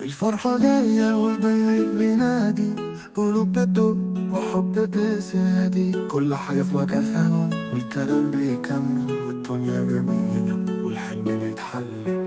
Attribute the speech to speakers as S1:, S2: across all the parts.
S1: الفرحة جاية والبيت بينادي قلوب بتدق وحب بتزداد كل حاجة في مكانها والكلام بيكمل والدنيا جميلة والحلم بيتحل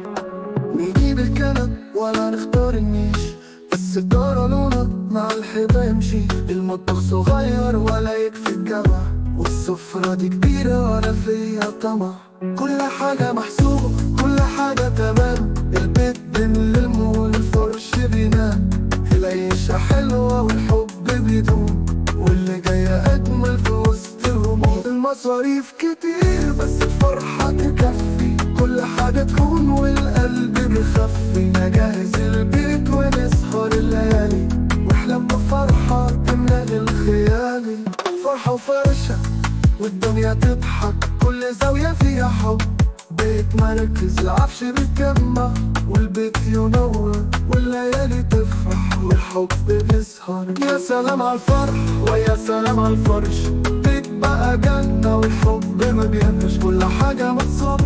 S1: نجيب الكنب ولا نختار النيش الستارة لونها مع الحيطة يمشي المطبخ صغير ولا يكفي الجمع والسفرة دي كبيرة ولا فيها طمع كل حاجة محسوبة كل حاجة تمام البيت بنلم والفرش بينام العيشة حلوة والحب بيدوم واللي جاية أجمل في وسط الهموم المصاريف كتير بس الفرحة تكفي كل حاجة تكون والقلب بيخفي نجهز البيت ونسهر الليالي واحلم بفرحة تملى الخيالي فرحة وفرشة والدنيا تضحك كل زاوية فيها حب بيت مركز العفش بيتجمع والبيت ينور والليالي تفرح والحب بيسهر يا سلام على الفرح ويا سلام على الفرش بيت بقى جنة والحب ما بيهمش كل حاجة متصاب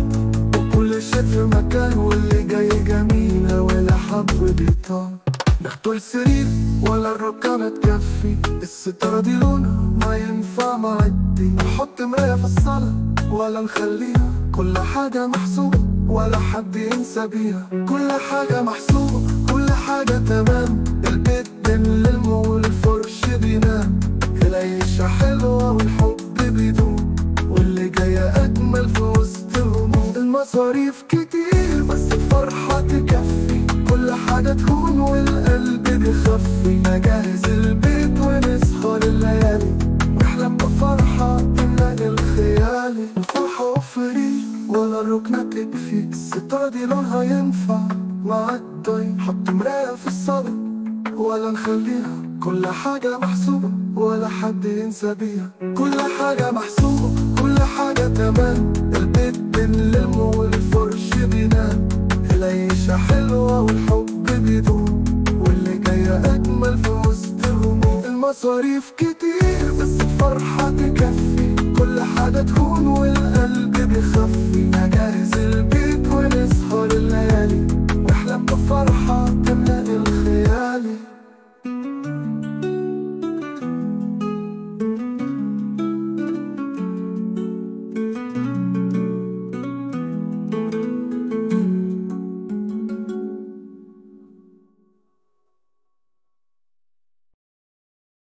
S1: وكل شيء في مكان واللي جاي جميلة ولا حب بيطار ناخدوا السرير ولا الركنة تكفي الستارة دي لونها ما ينفع معدي نحط مراية في الصالة ولا نخليها كل حاجة محسوبة ولا حد ينسى بيها كل حاجة محسوبة كل حاجة تمام البيت بنلم والفرش بينام العيشة حلوة والحب بيدوم واللي جاية أجمل في وسط الهموم المصاريف كتير بس الفرحة تكفي كل حاجة تكون والقلب بيخفي نجهز البيت ونسهر الليالي نحلم بفرحة تملى الخيالي الفرحة وفري ولا الركنة تكفي الستارة دي لونها ينفع مع الضي حط مراية في الصالة ولا نخليها كل حاجة محسوبة ولا حد ينسى بيها كل حاجة محسوبة كل حاجة تمام البيت بنلم والفرش بينام العيشة حلوة والحب بيدوم واللي جاية أجمل في وسط الهموم المصاريف كتير بس الفرحة تكفي كل حاجة تكون والقلب بيخفي نجهز البيت ونسهر الليالي